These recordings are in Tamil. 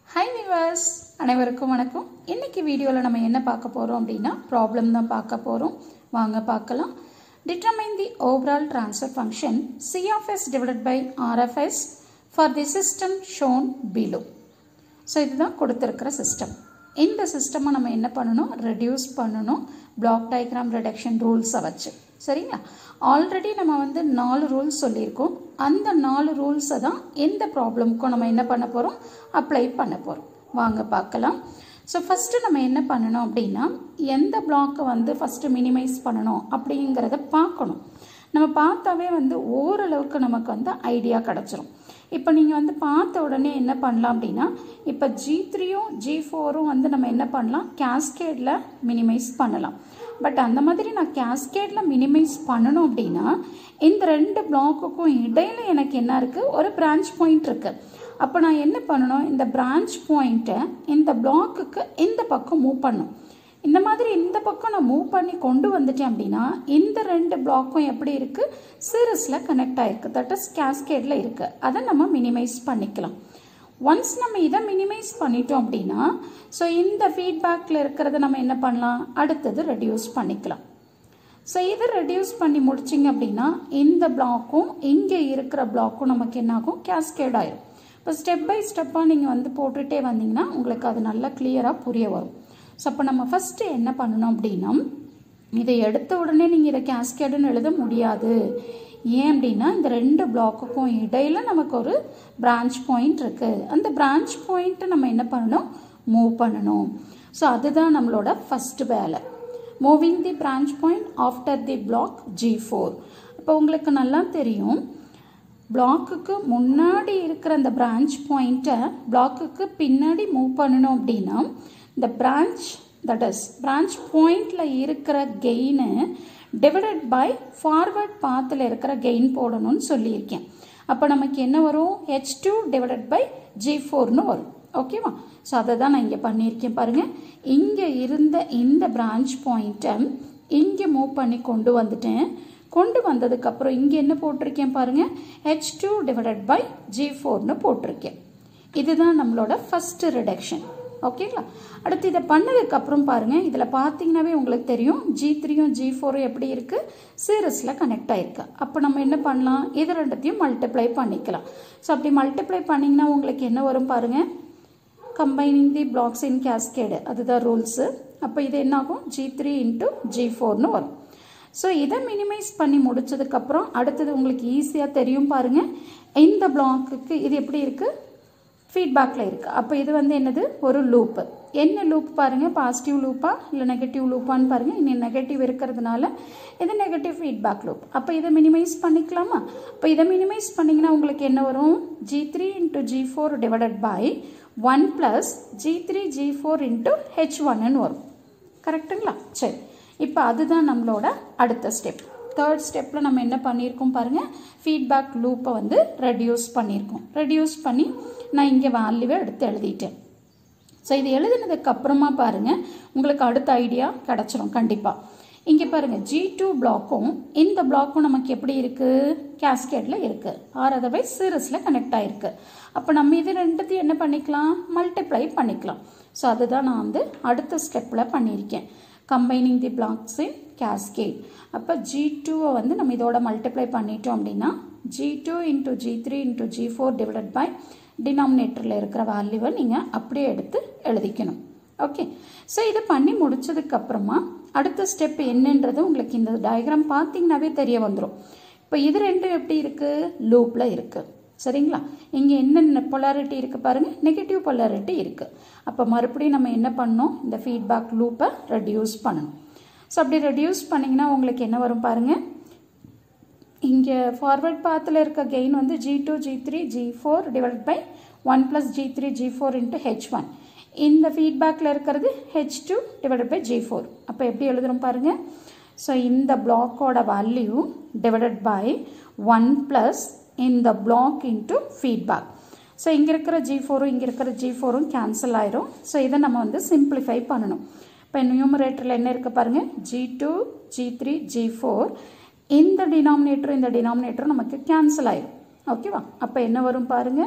ஹாய் விவர்ஸ் அனைவருக்கும் வணக்கம் இன்னைக்கு வீடியோவில் நம்ம என்ன பார்க்க போகிறோம் அப்படின்னா ப்ராப்ளம் தான் பார்க்க போகிறோம் வாங்க பார்க்கலாம் determine the overall transfer function C of S divided by R of S for the system shown below so இதுதான் கொடுத்துருக்கிற சிஸ்டம் இந்த சிஸ்டமை நம்ம என்ன பண்ணணும் ரெடியூஸ் பண்ணணும் பிளாக் டயக்ராம் ரிடக்ஷன் ரூல்ஸை வச்சு சரிங்களா ஆல்ரெடி நம்ம வந்து நாலு ரூல்ஸ் சொல்லியிருக்கோம் அந்த நாலு ரூல்ஸை தான் எந்த ப்ராப்ளமுக்கும் நம்ம என்ன பண்ண போகிறோம் அப்ளை பண்ண போகிறோம் வாங்க பார்க்கலாம் ஸோ ஃபஸ்ட்டு நம்ம என்ன பண்ணணும் அப்படின்னா எந்த பிளாக்கை வந்து ஃபஸ்ட்டு மினிமைஸ் பண்ணணும் அப்படிங்கிறத பார்க்கணும் நம்ம பார்த்தாவே வந்து ஓரளவுக்கு நமக்கு வந்து ஐடியா கிடச்சிரும் இப்போ நீங்கள் வந்து பார்த்த உடனே என்ன பண்ணலாம் அப்படின்னா இப்போ ஜி த்ரீயும் ஜி ஃபோரும் வந்து நம்ம என்ன பண்ணலாம் கேஸ்கேடில் மினிமைஸ் பண்ணலாம் பட் அந்த மாதிரி நான் கேஸ்கேடில் மினிமைஸ் பண்ணணும் அப்படின்னா இந்த ரெண்டு பிளாக்குக்கும் இடையில எனக்கு என்ன இருக்குது ஒரு பிரான்ச் பாயிண்ட் இருக்குது அப்போ நான் என்ன பண்ணணும் இந்த பிரான்ச் பாயிண்ட்டை இந்த பிளாக்குக்கு இந்த பக்கம் மூவ் பண்ணும் இந்த மாதிரி இந்த பக்கம் நான் மூவ் பண்ணி கொண்டு வந்துட்டேன் அப்படின்னா இந்த ரெண்டு பிளாக்கும் எப்படி இருக்குது சீரஸில் கனெக்ட் ஆகிருக்கு தட் இஸ் கேஸ்கேடில் இருக்குது அதை நம்ம மினிமைஸ் பண்ணிக்கலாம் ஒன்ஸ் நம்ம இதை மினிமைஸ் பண்ணிட்டோம் அப்படின்னா ஸோ இந்த ஃபீட்பேக்கில் இருக்கிறத நம்ம என்ன பண்ணலாம் அடுத்தது ரெடியூஸ் பண்ணிக்கலாம் ஸோ இதை ரெடியூஸ் பண்ணி முடிச்சிங்க அப்படின்னா இந்த பிளாக்கும் இங்கே இருக்கிற பிளாக்கும் நமக்கு என்ன ஆகும் கேஸ்கேட் ஆயிரும் இப்போ ஸ்டெப் பை ஸ்டெப்பாக நீங்கள் வந்து போட்டுகிட்டே வந்தீங்கன்னா உங்களுக்கு அது நல்லா கிளியராக புரிய வரும் ஸோ அப்போ நம்ம ஃபஸ்ட்டு என்ன பண்ணணும் அப்படின்னா இதை எடுத்த உடனே நீங்கள் இதை கேஸ்கேடுன்னு எழுத முடியாது ஏன் அப்படின்னா இந்த ரெண்டு பிளாக்குக்கும் இடையில நமக்கு ஒரு பிரான்ச் பாயிண்ட் இருக்குது அந்த பிரான்ச் பாயிண்ட்டை நம்ம என்ன பண்ணணும் மூவ் பண்ணணும் ஸோ அதுதான் நம்மளோட ஃபஸ்ட்டு வேலை moving the branch point after the block G four இப்போ உங்களுக்கு நல்லா தெரியும் பிளாக்குக்கு முன்னாடி இருக்கிற அந்த பிரான்ச் பாயிண்ட்டை பிளாக்குக்கு பின்னாடி மூவ் பண்ணணும் அப்படின்னா இந்த பிரான்ச் தட் இஸ் பிரான்ச் பாயிண்டில் இருக்கிற கெயினு டிவைடட் பை ஃபார்வர்ட் பாத்தில் இருக்கிற கெயின் போடணும்னு சொல்லியிருக்கேன் அப்போ நமக்கு என்ன வரும் H two divided by G ஃபோர்னு வரும் ஓகேவா ஸோ அதை தான் நான் இங்கே பண்ணியிருக்கேன் பாருங்கள் இங்கே இருந்த இந்த பிரான்ச் பாயிண்ட்டை இங்கே மூவ் பண்ணி கொண்டு வந்துட்டேன் கொண்டு வந்ததுக்கப்புறம் இங்கே என்ன போட்டிருக்கேன் பாருங்கள் H two divided by G ஃபோர்னு போட்டிருக்கேன் இதுதான் நம்மளோட ஃபஸ்ட்டு ரிடக்ஷன் ஓகேங்களா அடுத்து இதை பண்ணதுக்கப்புறம் பாருங்கள் இதில் பார்த்தீங்கன்னாவே உங்களுக்கு தெரியும் ஜி த்ரீயும் ஜி ஃபோரும் எப்படி இருக்குது சீரஸில் கனெக்ட் ஆகிருக்கு அப்போ நம்ம என்ன பண்ணலாம் இது ரெண்டுத்தையும் மல்டிப்ளை பண்ணிக்கலாம் ஸோ அப்படி மல்டிப்ளை பண்ணிங்கன்னா உங்களுக்கு என்ன வரும் பாருங்கள் combining the blocks in cascade அதுதான் ரூல்ஸு அப்போ இது என்ன ஆகும் ஜி த்ரீ இன்ட்டு ஜி ஃபோர்னு வரும் ஸோ இதை மினிமைஸ் பண்ணி முடிச்சதுக்கப்புறம் அடுத்தது உங்களுக்கு ஈஸியாக தெரியும் பாருங்கள் இந்த பிளாக்குக்கு இது எப்படி இருக்குது ஃபீட்பேக்கில் இருக்குது அப்போ இது வந்து என்னது ஒரு லூப்பு என்ன லூப் பாருங்கள் பாசிட்டிவ் லூப்பா இல்லை நெகட்டிவ் லூப்பான்னு பாருங்கள் இன்னும் நெகட்டிவ் இருக்கிறதுனால இது நெகட்டிவ் ஃபீட்பேக் லூப் அப்போ இதை மினிமைஸ் பண்ணிக்கலாமா அப்போ இதை மினிமைஸ் பண்ணிங்கன்னா உங்களுக்கு என்ன வரும் G three into G four divided by one plus G three G four into H ஒன்னு வரும் கரெக்டுங்களா சரி இப்போ அதுதான் நம்மளோட அடுத்த ஸ்டெப் தேர்ட் ஸ்டெப்பில் நம்ம என்ன பண்ணியிருக்கோம் பாருங்கள் ஃபீட்பேக் லூப்பை வந்து ரெடியூஸ் பண்ணியிருக்கோம் ரெடியூஸ் பண்ணி நான் இங்கே வேல்யூவை எடுத்து எழுதிட்டேன் ஸோ இது எழுதினதுக்கு அப்புறமா பாருங்கள் உங்களுக்கு அடுத்த ஐடியா கிடச்சிரும் கண்டிப்பாக இங்கே பாருங்கள் ஜி டூ பிளாக்கும் இந்த பிளாக்கும் நமக்கு எப்படி இருக்குது கேஸ்கேட்டில் இருக்குது ஆர் அதர்வைஸ் சீரஸில் கனெக்ட் ஆகிருக்கு அப்போ நம்ம இது ரெண்டுத்தையும் என்ன பண்ணிக்கலாம் மல்டிப்ளை பண்ணிக்கலாம் ஸோ அதுதான் நான் வந்து அடுத்த ஸ்டெப்பில் பண்ணியிருக்கேன் combining the blocks in cascade அப்போ ஜி டூவை வந்து நம்ம இதோட மல்டிப்ளை பண்ணிட்டோம் அப்படின்னா G two into G three into G four divided by டினாமினேட்டரில் இருக்கிற வேல்யூவை நீங்கள் அப்படியே எடுத்து எழுதிக்கணும் ஓகே ஸோ இதை பண்ணி முடிச்சதுக்கப்புறமா அடுத்த ஸ்டெப் என்னன்றது உங்களுக்கு இந்த டயக்ராம் பார்த்தீங்கன்னாவே தெரிய வந்துடும் இப்போ இது ரெண்டும் எப்படி இருக்குது லூப்பில் இருக்குது சரிங்களா இங்கே என்னென்ன பொலாரிட்டி இருக்குது பாருங்கள் நெகட்டிவ் பொலாரிட்டி இருக்குது அப்போ மறுபடியும் நம்ம என்ன பண்ணணும் இந்த ஃபீட்பேக் லூப்பை ரெடியூஸ் பண்ணணும் ஸோ அப்படி ரெடியூஸ் பண்ணிங்கன்னா உங்களுக்கு என்ன வரும் பாருங்கள் இங்கே ஃபார்வர்ட் பாத்தில் இருக்க கெயின் வந்து G two G three G four divide by one plus G three G four into H one இந்த ஃபீட்பேக்கில் இருக்கிறது H two divide by G four அப்போ எப்படி எழுதுகிறோம் பாருங்கள் ஸோ இந்த பிளாக்கோட value divided by one plus இந்த பிளாக் இன்ட்டு ஃபீட்பேக் ஸோ இங்கே இருக்கிற ஜி ஃபோரும் இங்கே இருக்கிற ஜி ஃபோரும் கேன்சல் ஆயிரும் ஸோ இதை நம்ம வந்து சிம்பிளிஃபை பண்ணணும் இப்போ நியூமரேட்டரில் என்ன இருக்குது பாருங்கள் G two G three G four இந்த டினாமினேட்டரும் இந்த டினாமினேட்டரும் நமக்கு கேன்சல் ஆயிரும் ஓகேவா அப்போ என்ன வரும் பாருங்கள்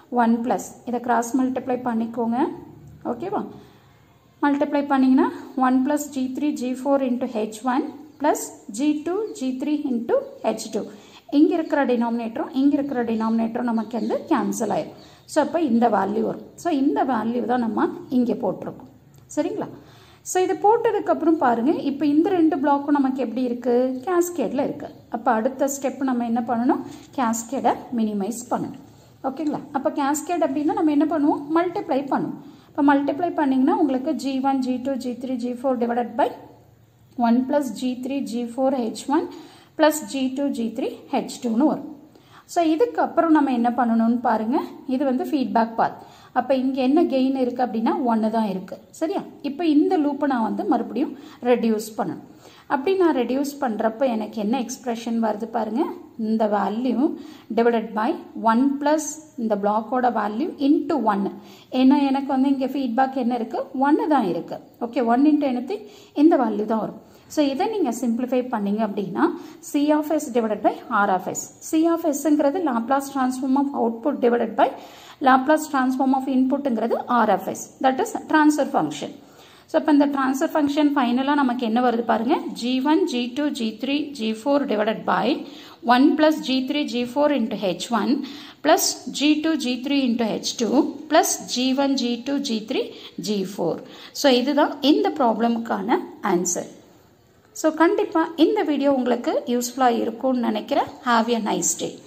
ஒன் ப்ளஸ் இதை கிராஸ் மல்டிப்ளை பண்ணிக்கோங்க ஓகேவா மல்டிப்ளை பண்ணிங்கன்னா one plus G three G four into H one plus G two G three into H two இங்கே இருக்கிற டினாமினேட்டரும் இங்கே இருக்கிற டினாமினேட்டரும் நமக்கு வந்து கேன்சல் ஆயிடும் ஸோ அப்போ இந்த வேல்யூ வரும் ஸோ இந்த வேல்யூ தான் நம்ம இங்கே போட்டிருக்கோம் சரிங்களா ஸோ இது போட்டதுக்கப்புறம் பாருங்கள் இப்போ இந்த ரெண்டு பிளாக்கும் நமக்கு எப்படி இருக்குது கேஸ்கேடில் இருக்குது அப்போ அடுத்த ஸ்டெப் நம்ம என்ன பண்ணணும் கேஸ்கேடை மினிமைஸ் பண்ணணும் ஓகேங்களா அப்போ கேஸ்கேட் அப்படின்னா நம்ம என்ன பண்ணுவோம் மல்டிப்ளை பண்ணுவோம் இப்போ மல்டிப்ளை பண்ணிங்கன்னா உங்களுக்கு G one G two G three G four divided by one plus G three G four H one plus G two G three H டூன்னு வரும் ஸோ இதுக்கப்புறம் நம்ம என்ன பண்ணணும்னு பாருங்கள் இது வந்து ஃபீட்பேக் பாத் அப்போ இங்கே என்ன கெயின் இருக்குது அப்படின்னா ஒன்று தான் இருக்குது சரியா இப்போ இந்த லூப்பை நான் வந்து மறுபடியும் ரெடியூஸ் பண்ணணும் அப்படி நான் ரெடியூஸ் பண்ணுறப்ப எனக்கு என்ன எக்ஸ்ப்ரெஷன் வருது பாருங்கள் இந்த value divided by one plus இந்த பிளாக்கோட வேல்யூ இன்ட்டு ஒன்று ஏன்னா எனக்கு வந்து இங்கே ஃபீட்பேக் என்ன இருக்குது ஒன்று தான் இருக்குது ஓகே ஒன் இன்ட்டு எனக்கு இந்த வேல்யூ தான் வரும் ஸோ இதை நீங்கள் சிம்பிளிஃபை பண்ணீங்க அப்படின்னா C of S divided by R of S C of எஸ்ங்கிறது Laplace transform of output divided by Laplace transform of இன்புட்டுங்கிறது R of S that is transfer function so இப்போ இந்த ட்ரான்ஸ்ஃபர் ஃபங்க்ஷன் ஃபைனலாக நமக்கு என்ன வருது பாருங்கள் G one G two G three G four divided by one plus G three G four into H one plus G two G three into H two plus G one G two G three G four so இதுதான் இந்த ப்ராப்ளமுக்கான ஆன்சர் ஸோ கண்டிப்பாக இந்த வீடியோ உங்களுக்கு யூஸ்ஃபுல்லாக இருக்கும்னு நினைக்கிறேன் ஹாவ் எ நைஸ் டே